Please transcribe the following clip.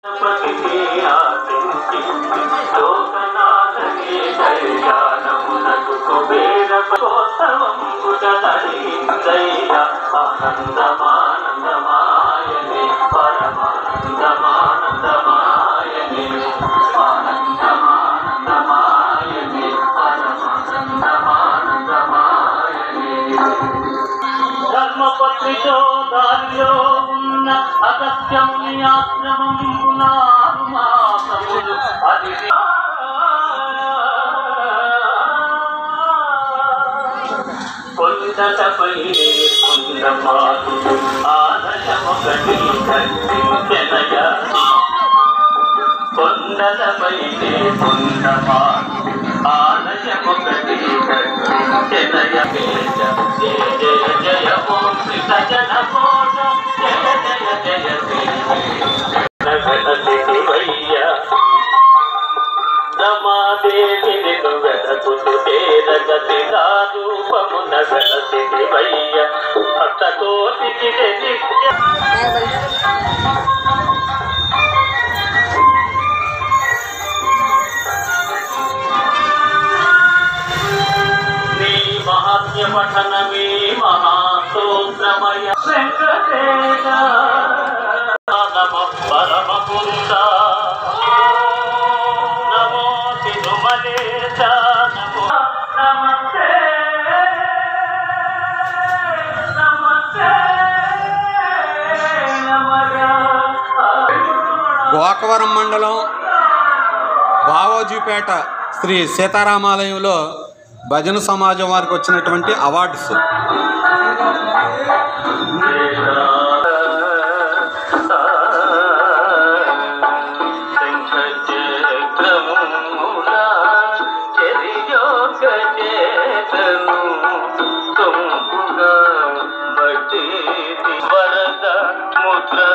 ఆనందమానందమాయనే పరమానందమానందమాయనే ఆనందమానందమాయనే పరమానందమానందమాయనే ధర్మపత్రితో దారిలో ఉన్న అగత్యముని ఆశ్రమం నాలుగు మాసములు అది కొండలపై కొండమాకు ఆదర్శమొకటి కట్టించెనయ కొండలపై కొండమాకు ఆలయమొకటి కట్టించెనయ జయ జయ జయ ఓం శ్రీ సజన కోట జయ జయ జయ శ్రీ శివయ్య రమాదేవిని వెదకుతు తేరగతి రూపమున వెలసివయ్య భక్త కోటికి నిత్య నీ మహాత్మ్య పఠనమే మహాస్తోత్రమయ వెంకటేశ నమ పరమ పురుష నమో తిరుమలేశ నమో నమస్తే నమస్తే నమగా గోకవరం మండలం బావోజీపేట శ్రీ సీతారామాలయంలో భజన సమాజం వారికి వచ్చినటువంటి అవార్డ్స్ వరద ముద్ర